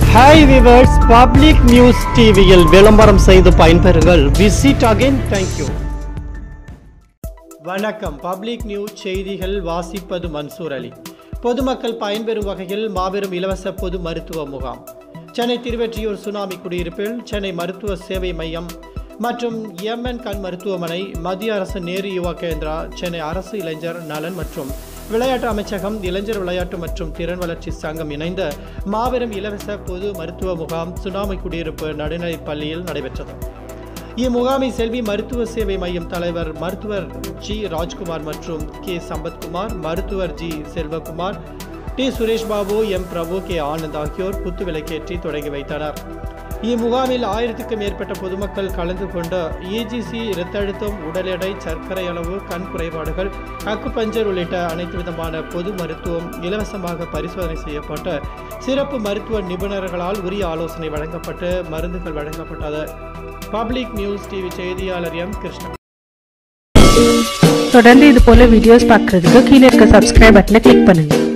hi viewers public news டிவியில் விளம்பரம் செய்து பயன்பெறுங்கள் விசிட் அகைன் தேங்க்யூ வணக்கம் பப்ளிக் நியூஸ் செய்திகள் வாசிப்பது மன்சூர் அலி பொதுமக்கள் பயன்பெறும் வகையில் மாபெரும் இலவச பொது மருத்துவ முகாம் சென்னை திருவெற்றியூர் சுனாமி குடியிருப்பில் சென்னை மருத்துவ சேவை மையம் மற்றும் எம்என் கண் மருத்துவமனை மத்திய அரசு நேரு யுவா கேந்திரா சென்னை அரசு இளைஞர் நலன் மற்றும் விளையாட்டு அமைச்சகம் இளைஞர் விளையாட்டு மற்றும் திறன் வளர்ச்சி சங்கம் இணைந்த மாபெரும் இலவச பொது மருத்துவ முகாம் சுனாமி குடியிருப்பு நடுநிலைப் பள்ளியில் நடைபெற்றது இம்முகாமை செல்வி மருத்துவ சேவை மையம் தலைவர் மருத்துவர் ஜி ராஜ்குமார் மற்றும் கே சம்பத்குமார் மருத்துவர் G Selvakumar T Suresh Babu M Prabhu K Anand ஆகியோர் குத்து விளக்கேற்றி தொடங்கி வைத்தனர் இம்முகாமில் ஆயிரத்துக்கும் மேற்பட்ட பொதுமக்கள் கலந்து கொண்ட இஜிசி இரத்த அழுத்தம் உடல் எடை சர்க்கரை அளவு கண் குறைபாடுகள் அக்குபஞ்சர் உள்ளிட்ட அனைத்து விதமான பொது மருத்துவம் இலவசமாக பரிசோதனை செய்யப்பட்ட சிறப்பு மருத்துவ நிபுணர்களால் உரிய ஆலோசனை வழங்கப்பட்டு மருந்துகள் வழங்கப்பட்டது பப்ளிக் நியூஸ் டிவி செய்தியாளர் எம் கிருஷ்ணன் தொடர்ந்து இது போல வீடியோஸ் பார்க்கறதுக்கு கீழே இருக்க சப்ஸ்கிரைப் பட்டனை கிளிக் பண்ணுங்க